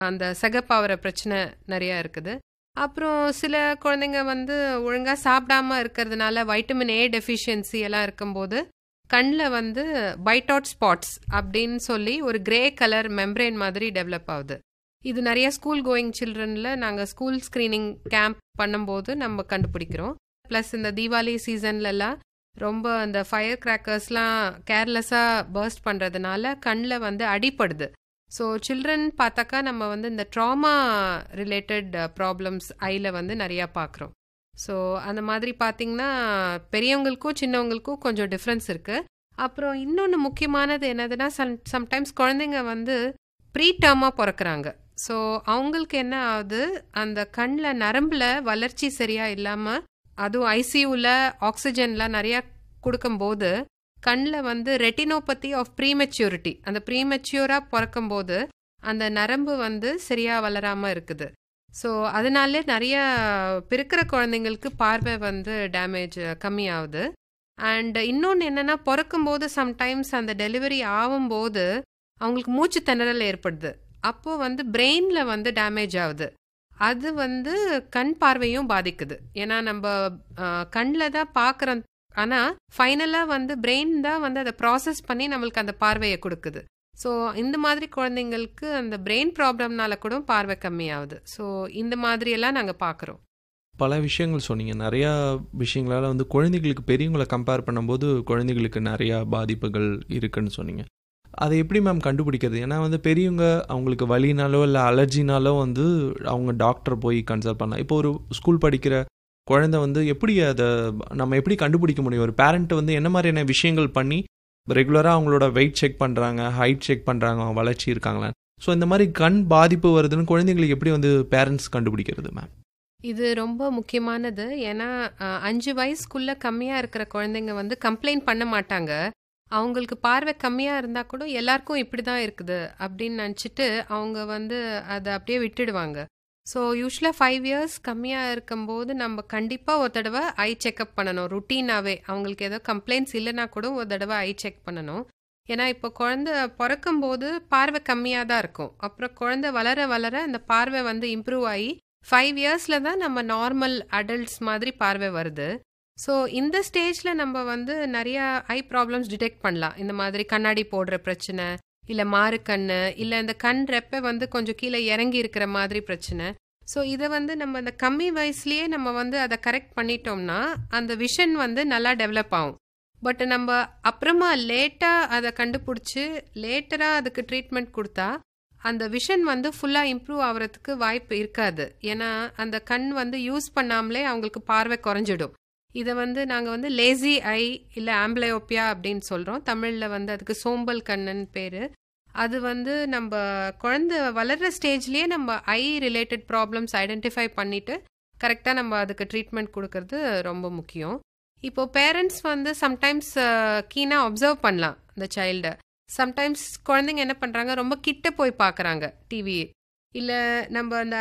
அந்த சிகப்பாகிற பிரச்சனை நிறையா இருக்குது அப்புறம் சில குழந்தைங்க வந்து ஒழுங்காக சாப்பிடாம இருக்கிறதுனால வைட்டமின் ஏ டெஃபிஷியன்சி எல்லாம் இருக்கும்போது கண்ணில் வந்து பைட்டாட் ஸ்பாட்ஸ் அப்படின்னு சொல்லி ஒரு கிரே கலர் மெம்ப்ரெயின் மாதிரி டெவலப் ஆகுது இது நிறைய ஸ்கூல் கோயிங் சில்ட்ரனில் நாங்கள் ஸ்கூல் ஸ்க்ரீனிங் கேம்ப் பண்ணும்போது நம்ம கண்டுபிடிக்கிறோம் ப்ளஸ் இந்த தீபாவளி சீசன்லலாம் ரொம்ப அந்த ஃபயர் கிராக்கர்ஸ்லாம் கேர்லெஸ்ஸாக பர்ஸ்ட் பண்ணுறதுனால கண்ணில் வந்து அடிப்படுது ஸோ சில்ட்ரன் பார்த்தாக்கா நம்ம வந்து இந்த ட்ராமா ரிலேட்டட் ப்ராப்ளம்ஸ் ஐயில் வந்து நிறையா பார்க்குறோம் ஸோ அந்த மாதிரி பார்த்தீங்கன்னா பெரியவங்களுக்கும் சின்னவங்களுக்கும் கொஞ்சம் டிஃப்ரென்ஸ் இருக்குது அப்புறம் இன்னொன்று முக்கியமானது என்னதுன்னா சம் சம்டைம்ஸ் குழந்தைங்க வந்து ப்ரீ டேர்மாக பிறக்கிறாங்க ஸோ அவங்களுக்கு என்ன ஆகுது அந்த கண்ணில் நரம்பில் வளர்ச்சி சரியாக இல்லாமல் அதுவும் ஐசியூவில் ஆக்சிஜன்லாம் நிறையா கொடுக்கும்போது கண்ணில் வந்து ரெட்டினோபதி ஆஃப் ப்ரீமெच्யூரிட்டி அந்த ப்ரீமெच्யூராக பிறக்கும்போது அந்த நரம்பு வந்து சரியாக வளராமல் இருக்குது ஸோ அதனாலே நிறைய பிறக்கிற குழந்தைங்களுக்கு பார்வை வந்து டேமேஜ் கம்மியாகுது அண்ட் இன்னொன்று என்னென்னா பிறக்கும்போது சம்டைம்ஸ் அந்த டெலிவரி ஆகும்போது அவங்களுக்கு மூச்சு திணறல் ஏற்படுது அப்போ வந்து பிரெயினில் வந்து டேமேஜ் ஆகுது அது வந்து கண் பார்வையும் பாதிக்குது ஏன்னா நம்ம கண்ணில் தான் பார்க்குறோம் ஆனால் ஃபைனலாக வந்து பிரெயின் தான் வந்து அதை ப்ராசஸ் பண்ணி நம்மளுக்கு அந்த பார்வையை கொடுக்குது ஸோ இந்த மாதிரி குழந்தைங்களுக்கு அந்த பிரெயின் ப்ராப்ளம்னால கூட பார்வை கம்மியாகுது ஸோ இந்த மாதிரியெல்லாம் நாங்கள் பார்க்குறோம் பல விஷயங்கள் சொன்னீங்க நிறையா விஷயங்களால் வந்து குழந்தைகளுக்கு பெரியவங்களை கம்பேர் பண்ணும்போது குழந்தைகளுக்கு நிறையா பாதிப்புகள் இருக்குன்னு சொன்னீங்க அதை எப்படி மேம் கண்டுபிடிக்கிறது ஏன்னா வந்து பெரியவங்க அவங்களுக்கு வலினாலோ இல்லை அலர்ஜினாலோ வந்து அவங்க டாக்டர் போய் கன்சல்ட் பண்ணலாம் இப்போ ஒரு ஸ்கூல் படிக்கிற குழந்தை வந்து எப்படி அதை நம்ம எப்படி கண்டுபிடிக்க முடியும் ஒரு பேரண்ட் வந்து என்ன மாதிரியான விஷயங்கள் பண்ணி ரெகுலராக அவங்களோட வெயிட் செக் பண்ணுறாங்க ஹைட் செக் பண்ணுறாங்க அவங்க வளர்ச்சி இருக்காங்களா ஸோ இந்த மாதிரி கண் பாதிப்பு வருதுன்னு குழந்தைங்களுக்கு எப்படி வந்து பேரண்ட்ஸ் கண்டுபிடிக்கிறது மேம் இது ரொம்ப முக்கியமானது ஏன்னா அஞ்சு வயசுக்குள்ள கம்மியாக இருக்கிற குழந்தைங்க வந்து கம்ப்ளைண்ட் பண்ண மாட்டாங்க அவங்களுக்கு பார்வை கம்மியாக இருந்தால் கூட எல்லாருக்கும் இப்படி தான் இருக்குது அப்படின்னு நினச்சிட்டு அவங்க வந்து அதை அப்படியே விட்டுடுவாங்க ஸோ யூஸ்வலாக ஃபைவ் இயர்ஸ் கம்மியாக இருக்கும்போது நம்ம கண்டிப்பாக ஒரு தடவை ஐ செக்அப் பண்ணணும் ருட்டீனாகவே அவங்களுக்கு ஏதோ கம்ப்ளைண்ட்ஸ் இல்லைனா கூட ஒரு தடவை ஐ செக் பண்ணணும் ஏன்னா இப்போ குழந்த பிறக்கும்போது பார்வை கம்மியாக தான் இருக்கும் அப்புறம் குழந்த வளர வளர அந்த பார்வை வந்து இம்ப்ரூவ் ஆகி ஃபைவ் இயர்ஸில் தான் நம்ம நார்மல் அடல்ட்ஸ் மாதிரி பார்வை வருது ஸோ இந்த ஸ்டேஜில் நம்ம வந்து நிறையா ஐ ப்ராப்ளம்ஸ் டிடெக்ட் பண்ணலாம் இந்த மாதிரி கண்ணாடி போடுற பிரச்சனை இல்லை மாறு கண்ணு இல்லை இந்த கண் ரெப்பை வந்து கொஞ்சம் கீழே இறங்கி இருக்கிற மாதிரி பிரச்சனை ஸோ இதை வந்து நம்ம இந்த கம்மி வயசுலேயே நம்ம வந்து அதை கரெக்ட் பண்ணிட்டோம்னா அந்த விஷன் வந்து நல்லா டெவலப் ஆகும் பட் நம்ம அப்புறமா லேட்டாக அதை கண்டுபிடிச்சி லேட்டராக அதுக்கு ட்ரீட்மெண்ட் கொடுத்தா அந்த விஷன் வந்து ஃபுல்லாக இம்ப்ரூவ் ஆகிறதுக்கு வாய்ப்பு இருக்காது ஏன்னா அந்த கண் வந்து யூஸ் பண்ணாமலே அவங்களுக்கு பார்வை குறைஞ்சிடும் இதை வந்து நாங்கள் வந்து லேசி ஐ இல்லை ஆம்பிளையோப்பியா அப்படின்னு சொல்கிறோம் தமிழில் வந்து அதுக்கு சோம்பல் கண்ணுன்னு பேர் அது வந்து நம்ம குழந்த வளர்கிற ஸ்டேஜ்லேயே நம்ம ஐ ரிலேட்டட் ப்ராப்ளம்ஸ் ஐடென்டிஃபை பண்ணிவிட்டு கரெக்டாக நம்ம அதுக்கு ட்ரீட்மெண்ட் கொடுக்கறது ரொம்ப முக்கியம் இப்போ பேரண்ட்ஸ் வந்து சம்டைம்ஸ் கீனாக அப்சர்வ் பண்ணலாம் இந்த சைல்டை சம்டைம்ஸ் குழந்தைங்க என்ன பண்ணுறாங்க ரொம்ப கிட்ட போய் பார்க்குறாங்க டிவி இல்லை நம்ம அந்த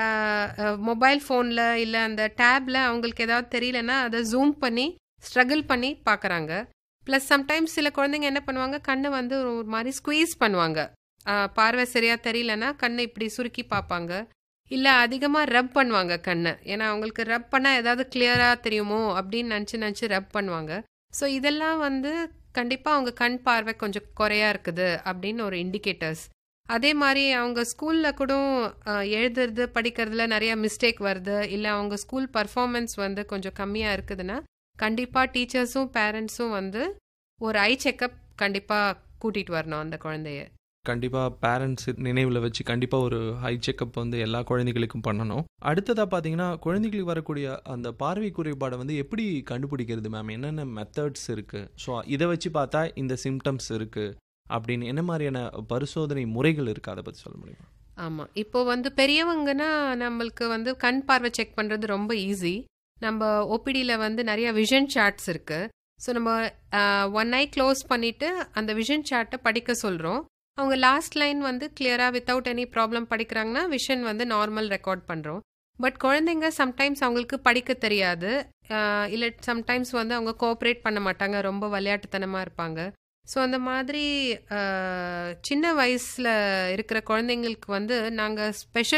மொபைல் ஃபோனில் இல்லை அந்த டேப்பில் அவங்களுக்கு ஏதாவது தெரியலன்னா அதை ஜூம் பண்ணி ஸ்ட்ரகிள் பண்ணி பார்க்குறாங்க ப்ளஸ் சம்டைம்ஸ் சில குழந்தைங்க என்ன பண்ணுவாங்க கண்ணை வந்து ஒரு மாதிரி ஸ்குவீஸ் பண்ணுவாங்க பார்வை சரியாக தெரியலன்னா கண்ணை இப்படி சுருக்கி பார்ப்பாங்க இல்லை அதிகமாக ரப் பண்ணுவாங்க கண்ணை ஏன்னா அவங்களுக்கு ரப் பண்ணால் ஏதாவது கிளியராக தெரியுமோ அப்படின்னு நினச்சி நினச்சி ரப் பண்ணுவாங்க ஸோ இதெல்லாம் வந்து கண்டிப்பாக அவங்க கண் பார்வை கொஞ்சம் குறையா இருக்குது அப்படின்னு ஒரு இண்டிகேட்டர்ஸ் அதே மாதிரி அவங்க ஸ்கூலில் கூட எழுதுறது படிக்கிறதுல நிறைய மிஸ்டேக் வருது இல்லை அவங்க ஸ்கூல் பர்ஃபார்மன்ஸ் வந்து கொஞ்சம் கம்மியாக இருக்குதுன்னா கண்டிப்பாக டீச்சர்ஸும் பேரண்ட்ஸும் வந்து ஒரு ஐ செக்கப் கண்டிப்பாக கூட்டிகிட்டு வரணும் அந்த குழந்தைய கண்டிப்பாக பேரண்ட்ஸ் நினைவில் வச்சு கண்டிப்பாக ஒரு ஹை செக்கப் வந்து எல்லா குழந்தைகளுக்கும் பண்ணணும் அடுத்ததாக பார்த்தீங்கன்னா குழந்தைகளுக்கு வரக்கூடிய அந்த பார்வை குறைபாடை வந்து எப்படி கண்டுபிடிக்கிறது மேம் என்னென்ன மெத்தட்ஸ் இருக்குது ஸோ இதை வச்சு பார்த்தா இந்த சிம்டம்ஸ் இருக்குது அப்படின்னு என்ன மாதிரியான பரிசோதனை முறைகள் இருக்குது அதை பற்றி சொல்ல முடியுமா ஆமாம் இப்போ வந்து பெரியவங்கன்னா நம்மளுக்கு வந்து கண் பார்வை செக் பண்ணுறது ரொம்ப ஈஸி நம்ம ஓபிடியில் வந்து நிறைய விஷன் சார்ட்ஸ் இருக்குது ஸோ நம்ம ஒன் ஐ க்ளோஸ் பண்ணிவிட்டு அந்த விஷன் சார்ட்டை படிக்க சொல்கிறோம் அவங்க லாஸ்ட் லைன் வந்து கிளியராக வித்தவுட் எனி ப்ராப்ளம் படிக்கிறாங்கன்னா விஷன் வந்து நார்மல் ரெக்கார்ட் பண்ணுறோம் பட் குழந்தைங்க சம்டைம்ஸ் அவங்களுக்கு படிக்க தெரியாது இல்லை சம்டைம்ஸ் வந்து அவங்க கோஆப்ரேட் பண்ண மாட்டாங்க ரொம்ப விளையாட்டுத்தனமாக இருப்பாங்க ஸோ அந்த மாதிரி அஹ், சின்ன வயசில் இருக்கிற குழந்தைங்களுக்கு வந்து நாங்கள் ஸ்பெஷல்